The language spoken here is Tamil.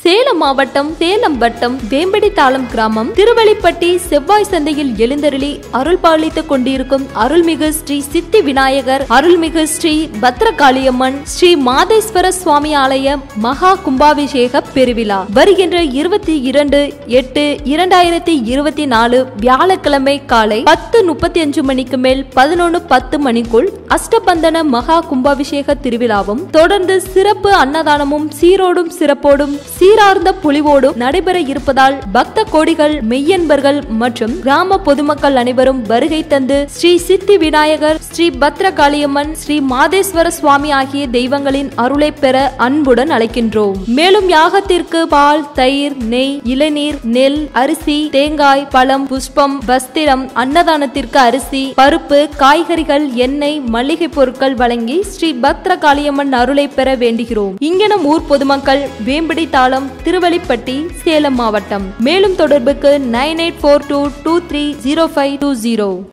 சேலம் மாவட்டம் சேலம் வட்டம் வேம்படித்தாளம் கிராமம் திருவள்ளிப்பட்டி செவ்வாய் சந்தையில் எழுந்தருளி அருள் பாலித்துக் கொண்டிருக்கும் அருள்மிகு ஸ்ரீ சித்தி விநாயகர் அருள்மிகு ஸ்ரீ பத்ரகாளியம்மன் ஸ்ரீ மாதேஸ்வர சுவாமி ஆலய மகா கும்பாபிஷேக பெருவிழா வருகின்ற இருபத்தி இரண்டு எட்டு இரண்டாயிரத்தி இருபத்தி நாலு வியாழக்கிழமை காலை பத்து முப்பத்தி அஞ்சு மணிக்கு மேல் பதினொன்னு பத்து மணிக்குள் அஷ்டபந்தன மகா கும்பாபிஷேக திருவிழாவும் தொடர்ந்து சிறப்பு அன்னதானமும் சீரோடும் சிறப்போடும் சீரார்ந்த பொலிவோடும் நடைபெற இருப்பதால் பக்த கோடிகள் மெய்யன்பர்கள் மற்றும் கிராம பொதுமக்கள் அனைவரும் வருகை தந்து ஸ்ரீ சித்தி விநாயகர் ஸ்ரீ பத்ரகாளியம்மன் ஸ்ரீ மாதேஸ்வர சுவாமி ஆகிய தெய்வங்களின் அருளை பெற அன்புடன் அழைக்கின்றோம் மேலும் யாகத்திற்கு பால் தயிர் நெய் இளநீர் நெல் அரிசி தேங்காய் பழம் புஷ்பம் வஸ்திரம் அன்னதானத்திற்கு அரிசி பருப்பு காய்கறிகள் எண்ணெய் மளிகை பொருட்கள் வழங்கி ஸ்ரீ பத்ரகாளியம்மன் அருளை பெற வேண்டுகிறோம் இங்கனம் ஊர் பொதுமக்கள் வேம்பிடி தாளம் திருவள்ளிப்பட்டி சேலம் மாவட்டம் மேலும் தொடர்புக்கு nine eight four two two three zero five two zero